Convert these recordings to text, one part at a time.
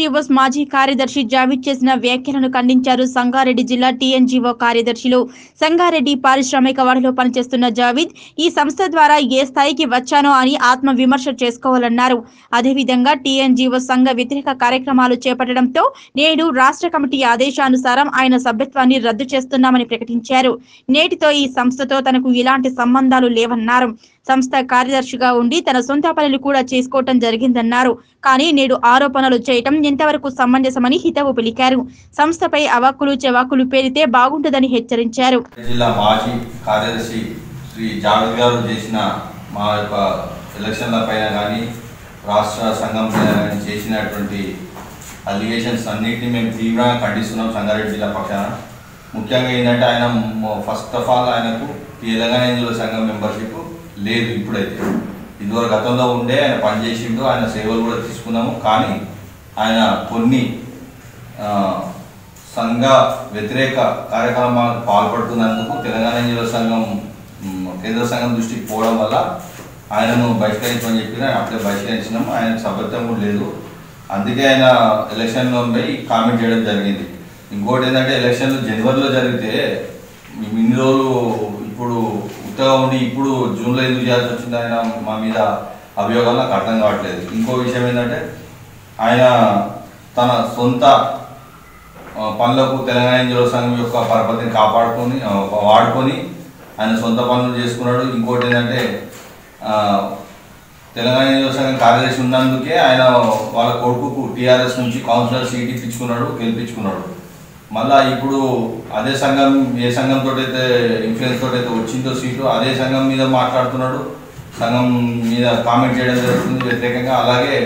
TNGOs మాజీ కార్యదర్శి జావీద్ చేసిన వ్యాఖ్యలను ఖండించారు సంగారెడ్డి జిల్లా టీఎన్జీఓ కార్యదర్శులు సంగారెడ్డి పారిశ్రామిక వాడలో పనిచేస్తున్న జావీద్ ఈ సంస్థ ద్వారా ఏ స్థాయికి వచ్చానో అని ఆత్మ విమర్శ చేసుకోవాలన్నారు అదేవిధంగా టీఎన్జీఓ సంఘ వ్యతిరేక కార్యక్రమాలు చేపట్టడంతో నేడు రాష్ట్ర కమిటీ ఆదేశానుసారం ఆయన సభ్యత్వాన్ని రద్దు చేస్తున్నామని ప్రకటించారు నేటితో ఈ సంస్థతో తనకు ఇలాంటి సంబంధాలు లేవన్నారు సంస్థ కార్యదర్శిగా ఉండి తన సొంత పనులు కూడా చేసుకోవటం జరిగిందన్నారు కానీ నేడు ఆరోపణలు చేయటం ఎంతవరకు సమంజసమని హితవు పలికారు సంస్థపై అవాక్కులు చెవాకులు పేరితే బాగుంటుందని హెచ్చరించారు జిల్లా మాజీ కార్యదర్శి శ్రీ జావేద్ గారు చేసిన మా యొక్క ఎలక్షన్ల పైన కానీ రాష్ట్ర సంఘం పైన కానీ చేసినటువంటి అలిగేషన్స్ అన్నింటినీ మేము తీవ్రంగా ఖండిస్తున్నాం సంగారెడ్డి జిల్లా పక్షాన ముఖ్యంగా ఏంటంటే ఆయన ఫస్ట్ ఆఫ్ ఆల్ ఆయనకు తెలంగాణ హిందువుల సంఘం మెంబర్షిప్ లేదు ఇప్పుడైతే ఇదివరకు గతంలో ఉండే ఆయన పనిచేసిండు ఆయన సేవలు కూడా తీసుకున్నాము కానీ ఆయన కొన్ని ఆ, సంఘ వ్యతిరేక కార్యక్రమాలకు పాల్పడుతున్నందుకు తెలంగాణ యువ సంఘం మ్, కేంద్ర సంఘం దృష్టికి పోవడం వల్ల ఆయనను బహిష్కరించమని చెప్పిన అప్పుడే బహిష్కరించినాం ఆయనకు సభ్యత్వం కూడా లేదు అందుకే ఆయన ఎలక్షన్లో పోయి కామెంట్ చేయడం జరిగింది ఇంకోటి ఏంటంటే ఎలక్షన్లు జనవరిలో జరిగితే మేము ఇన్ని రోజులు ఇప్పుడు ఉత్తగా ఉండి ఇప్పుడు జూన్లో ఎందుకు చేయాల్సి వచ్చింది ఆయన మా మీద అభియోగాలు నాకు అర్థం కావట్లేదు ఇంకో విషయం ఏంటంటే ఆయన తన సొంత ఆ, పనులకు తెలంగాణ ఇంజనీర్ సంఘం యొక్క పరపతిని కాపాడుకొని ఆ, వాడుకొని ఆయన సొంత పనులు చేసుకున్నాడు ఇంకోటి ఏంటంటే ఆ, తెలంగాణ ఇంజనీర్ సంఘం కార్యదర్శి ఉన్నందుకే ఆయన వాళ్ళ కొడుకుకు టీఆర్ఎస్ నుంచి కౌన్సిలర్ సీట్ ఇప్పించుకున్నాడు గెలిపించుకున్నాడు మళ్ళా ఇప్పుడు అదే సంఘం ఏ సంఘంతో అయితే ఇన్ఫ్లుయెన్స్ తోటి అయితే వచ్చిందో సీటు అదే సంఘం మీద మాట్లాడుతున్నాడు సంఘం మీద కామెంట్ చేయడం జరుగుతుంది వ్యతిరేకంగా అలాగే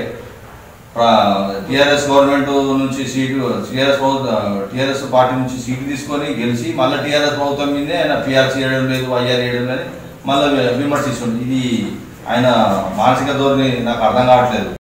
టిఆర్ఎస్ గవర్నమెంట్ నుంచి సీటు టిఆర్ఎస్ టిఆర్ఎస్ పార్టీ నుంచి సీటు తీసుకొని గెలిచి మళ్ళీ టిఆర్ఎస్ ప్రభుత్వం మీదే ఆయన పిఆర్సీ వేయడం లేదు ఐఆర్ వేయడం లేదు మళ్ళీ విమర్శిస్తుంది ఇది ఆయన మానసిక ధోరణి నాకు అర్థం కావట్లేదు